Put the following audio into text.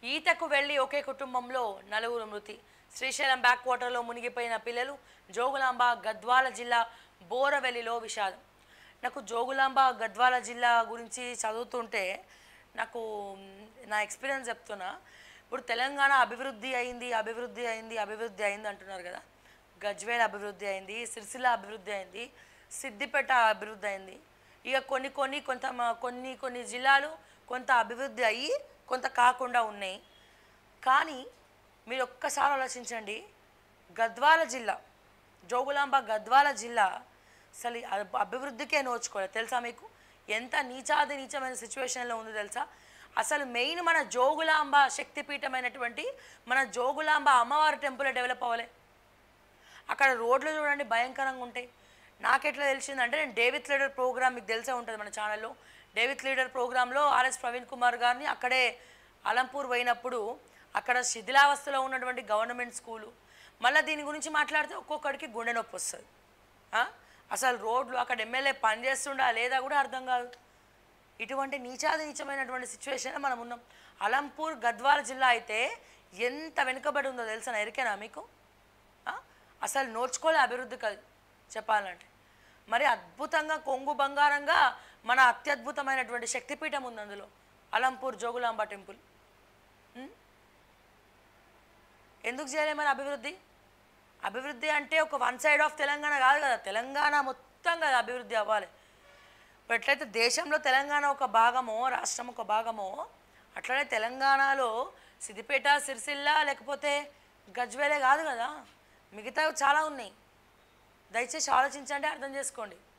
ఈతకు వెళ్ళి ఒకే కుటుంబంలో నలుగురు మృతి శ్రీశైలం బ్యాక్ వాటర్లో మునిగిపోయిన పిల్లలు జోగులాంబ గద్వాల జిల్లా బోరవెల్లిలో విషాదం నాకు జోగులాంబ గద్వాల జిల్లా గురించి చదువుతుంటే నాకు మ్, నా ఎక్స్పీరియన్స్ చెప్తున్నా ఇప్పుడు తెలంగాణ అభివృద్ధి అయింది అభివృద్ధి అయింది అభివృద్ధి అయింది అంటున్నారు కదా గజ్వేల్ అభివృద్ధి అయింది సిరిసిల్ల అభివృద్ధి అయింది సిద్దిపేట అభివృద్ధి అయింది ఇక కొన్ని కొన్ని కొంత మ- కొన్ని కొన్ని జిల్లాలు కొంత అభివృద్ధి అయ్యి కొంత కాకుండా ఉన్నాయి కానీ మీరు ఒక్కసారి ఆలోచించండి గద్వాల జిల్లా జోగులాంబ గద్వాల జిల్లా అసలు ఈ అబ్- అభివృద్ధికే నోచుకోలేదు తెలుసా మీకు ఎంత నీచాది నీచమైన సిచ్యువేషన్లో ఉంది తెలుసా అసలు మెయిన్ మన జోగులాంబ శక్తిపీఠమైనటువంటి మన జోగులాంబ అమ్మవారి టెంపుల్ డెవలప్ అవ్వలే అక్కడ రోడ్లు చూడండి భయంకరంగా ఉంటాయి నాకెట్లా తెలిసిందంటే నేను డేవిత్ లీడర్ ప్రోగ్రామ్ మీకు తెలిసే ఉంటుంది మన ఛానల్లో డేవిత్ లీడర్ ప్రోగ్రాంలో ఆర్ఎస్ ప్రవీణ్ కుమార్ గారిని అక్కడే అలంపూర్ పోయినప్పుడు అక్కడ శిథిలావస్థలో ఉన్నటువంటి గవర్నమెంట్ స్కూలు మళ్ళీ దీని గురించి మాట్లాడితే ఒక్కొక్కడికి గుండె నొప్పి వస్తుంది ఆ? అసలు రోడ్లు అక్కడ ఎమ్మెల్యే పనిచేస్తుండా లేదా కూడా అర్థం కాదు ఇటువంటి నీచాది నీచమైనటువంటి సిచ్యువేషన్ మనం ఉన్నాం అలంపూర్ గద్వాల జిల్లా అయితే ఎంత వెనుకబడి ఉందో తెలుసా ఎరికేనా మీకు ఆ? అసలు నోచుకోలే అభివృద్ధి కాదు చెప్పాలంటే మరి అద్భుతంగా కొంగు బంగారంగా మన అత్యద్భుతమైనటువంటి శక్తిపీఠం ఉంది అందులో అలంపూర్ జోగులాంబ టెంపుల్ ఉం? ఎందుకు చేయలే మరి అభివృద్ధి అభివృద్ధి అంటే ఒక వన్ సైడ్ ఆఫ్ తెలంగాణ కాదు కదా తెలంగాణ మొత్తం కదా అభివృద్ధి అవ్వాలి ఇప్పుడు ఎట్లయితే దేశంలో తెలంగాణ ఒక భాగమో రాష్ట్రం ఒక భాగమో అట్లనే తెలంగాణలో సిద్దిపేట సిరిసిల్ల లేకపోతే గజ్వేలే కాదు కదా మిగతావి చాలా ఉన్నాయి దయచేసి ఆలోచించండి అర్థం చేసుకోండి